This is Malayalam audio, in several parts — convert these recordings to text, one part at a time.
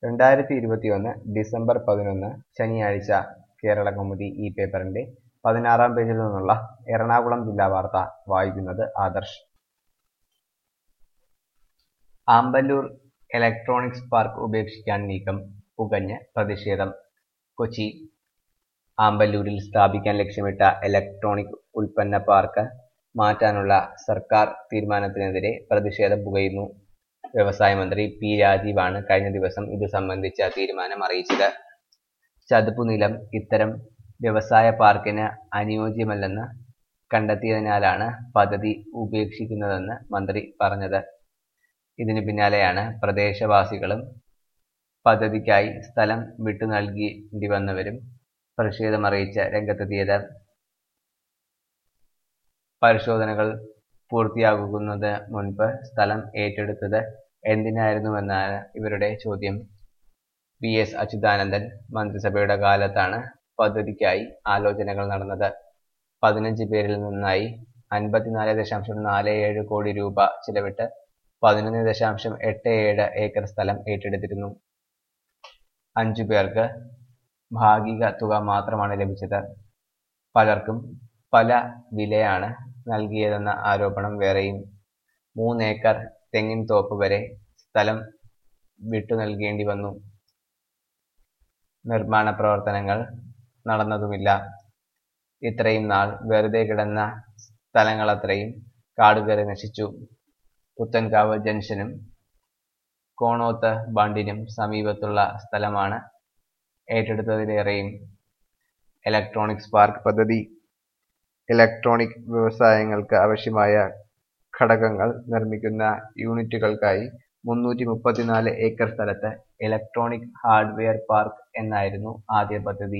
രണ്ടായിരത്തി ഇരുപത്തിയൊന്ന് ഡിസംബർ പതിനൊന്ന് ശനിയാഴ്ച കേരള കൗമുദി ഈ പേപ്പറിന്റെ പതിനാറാം പേജിൽ നിന്നുള്ള എറണാകുളം ജില്ലാ വാർത്ത വായിക്കുന്നത് ആദർശ് ആമ്പല്ലൂർ ഇലക്ട്രോണിക്സ് പാർക്ക് ഉപേക്ഷിക്കാൻ നീക്കം പുകഞ്ഞ് പ്രതിഷേധം കൊച്ചി ആമ്പല്ലൂരിൽ സ്ഥാപിക്കാൻ ലക്ഷ്യമിട്ട ഇലക്ട്രോണിക് ഉൽപ്പന്ന പാർക്ക് മാറ്റാനുള്ള സർക്കാർ തീരുമാനത്തിനെതിരെ പ്രതിഷേധം പുകയുന്നു വ്യവസായ മന്ത്രി പി രാജീവാണ് കഴിഞ്ഞ ദിവസം ഇത് സംബന്ധിച്ച തീരുമാനം അറിയിച്ചത് ചതുപ്പു നിലം ഇത്തരം വ്യവസായ പാർക്കിന് അനുയോജ്യമല്ലെന്ന് കണ്ടെത്തിയതിനാലാണ് പദ്ധതി ഉപേക്ഷിക്കുന്നതെന്ന് മന്ത്രി പറഞ്ഞത് ഇതിനു പിന്നാലെയാണ് പ്രദേശവാസികളും പദ്ധതിക്കായി സ്ഥലം വിട്ടു നൽകേണ്ടി വന്നവരും പ്രതിഷേധമറിയിച്ച് രംഗത്തെത്തിയത് പരിശോധനകൾ പൂർത്തിയാകുന്നത് മുൻപ് സ്ഥലം ഏറ്റെടുത്തത് എന്തിനായിരുന്നുവെന്നാണ് ഇവരുടെ ചോദ്യം വി എസ് അച്യുതാനന്ദൻ മന്ത്രിസഭയുടെ കാലത്താണ് പദ്ധതിക്കായി ആലോചനകൾ നടന്നത് പതിനഞ്ച് പേരിൽ നിന്നായി അൻപത്തിനാല് ദശാംശം നാല് ഏഴ് കോടി രൂപ ചിലവിട്ട് പതിനൊന്ന് ദശാംശം എട്ട് ഏഴ് ഏക്കർ സ്ഥലം ഏറ്റെടുത്തിരുന്നു അഞ്ചു പേർക്ക് ഭാഗിക തുക മാത്രമാണ് ലഭിച്ചത് പലർക്കും പല വിലയാണ് നൽകിയതെന്ന ആരോപണം വേറെയും മൂന്നേക്കർ തെങ്ങിൻ തോപ്പ് വരെ സ്ഥലം വിട്ടു നൽകേണ്ടി വന്നു നിർമ്മാണ പ്രവർത്തനങ്ങൾ നടന്നതുമില്ല ഇത്രയും നാൾ വെറുതെ കിടന്ന സ്ഥലങ്ങളത്രയും കാടുകയറി നശിച്ചു പുത്തൻകാവ് ജംഗ്ഷനും കോണോത്ത് ബണ്ടിനും സമീപത്തുള്ള സ്ഥലമാണ് ഏറ്റെടുത്തതിലേറെയും ഇലക്ട്രോണിക്സ് പാർക്ക് പദ്ധതി ഇലക്ട്രോണിക് വ്യവസായങ്ങൾക്ക് ആവശ്യമായ ഘടകങ്ങൾ നിർമ്മിക്കുന്ന യൂണിറ്റുകൾക്കായി മുന്നൂറ്റി മുപ്പത്തിനാല് ഏക്കർ സ്ഥലത്ത് ഇലക്ട്രോണിക് ഹാർഡ്വെയർ പാർക്ക് എന്നായിരുന്നു ആദ്യ പദ്ധതി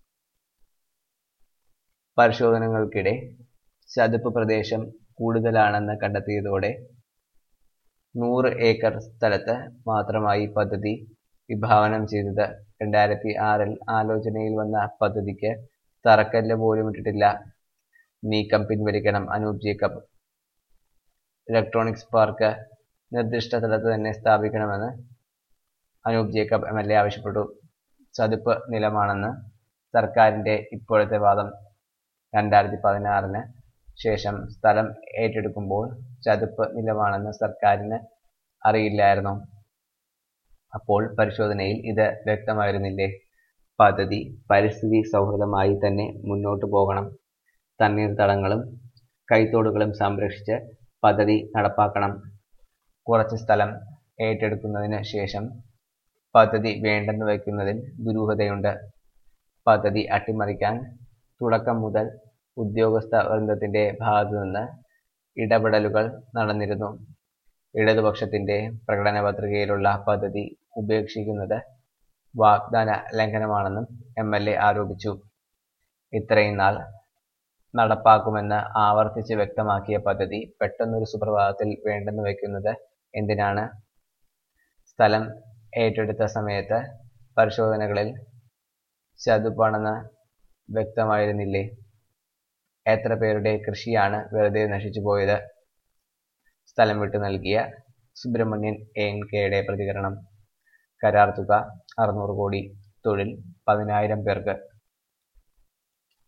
പരിശോധനകൾക്കിടെ ചതുപ്പ് പ്രദേശം കൂടുതലാണെന്ന് കണ്ടെത്തിയതോടെ നൂറ് ഏക്കർ സ്ഥലത്ത് മാത്രമായി പദ്ധതി വിഭാവനം ചെയ്തത് രണ്ടായിരത്തി ആറിൽ ആലോചനയിൽ വന്ന പദ്ധതിക്ക് തറക്കല്ല് പോലും ഇട്ടിട്ടില്ല നീക്കം പിൻവലിക്കണം അനൂപ് ജേക്കബ് ഇലക്ട്രോണിക്സ് പാർക്ക് നിർദ്ദിഷ്ട സ്ഥലത്ത് തന്നെ സ്ഥാപിക്കണമെന്ന് Anoop Jacob M L A ആവശ്യപ്പെട്ടു ചതുപ്പ് നിലമാണെന്ന് സർക്കാരിന്റെ ഇപ്പോഴത്തെ വാദം രണ്ടായിരത്തി പതിനാറിന് ശേഷം സ്ഥലം ഏറ്റെടുക്കുമ്പോൾ ചതുപ്പ് നിലമാണെന്ന് സർക്കാരിന് അറിയില്ലായിരുന്നു അപ്പോൾ പരിശോധനയിൽ ഇത് വ്യക്തമായിരുന്നില്ലേ പദ്ധതി പരിസ്ഥിതി സൗഹൃദമായി തന്നെ മുന്നോട്ടു പോകണം തണ്ണീർത്തടങ്ങളും കൈത്തോടുകളും സംരക്ഷിച്ച് പദ്ധതി നടപ്പാക്കണം കുറച്ച് സ്ഥലം ഏറ്റെടുക്കുന്നതിന് ശേഷം പദ്ധതി വേണ്ടെന്ന് വയ്ക്കുന്നതിൽ ദുരൂഹതയുണ്ട് പദ്ധതി അട്ടിമറിക്കാൻ തുടക്കം മുതൽ ഉദ്യോഗസ്ഥ വൃന്ദത്തിന്റെ ഭാഗത്തു നിന്ന് ഇടപെടലുകൾ നടന്നിരുന്നു ഇടതുപക്ഷത്തിന്റെ പ്രകടന പത്രികയിലുള്ള പദ്ധതി ഉപേക്ഷിക്കുന്നത് വാഗ്ദാന ലംഘനമാണെന്നും എം എൽ എ ആരോപിച്ചു ഇത്രയും നാൾ നടപ്പാക്കുമെന്ന് ആവർത്തിച്ച് വ്യക്തമാക്കിയ പദ്ധതി പെട്ടെന്നൊരു സുപ്രഭാതത്തിൽ വേണ്ടെന്ന് വയ്ക്കുന്നത് എന്തിനാണ് സ്ഥലം ഏറ്റെടുത്ത സമയത്ത് പരിശോധനകളിൽ ചതുപ്പാണെന്ന് വ്യക്തമായിരുന്നില്ലേ എത്ര പേരുടെ കൃഷിയാണ് വെറുതെ നശിച്ചു പോയത് സ്ഥലം വിട്ടു നൽകിയ സുബ്രഹ്മണ്യൻ എൻ കെയുടെ പ്രതികരണം കരാർ തുക അറുന്നൂറ് കോടി തൊഴിൽ പതിനായിരം പേർക്ക്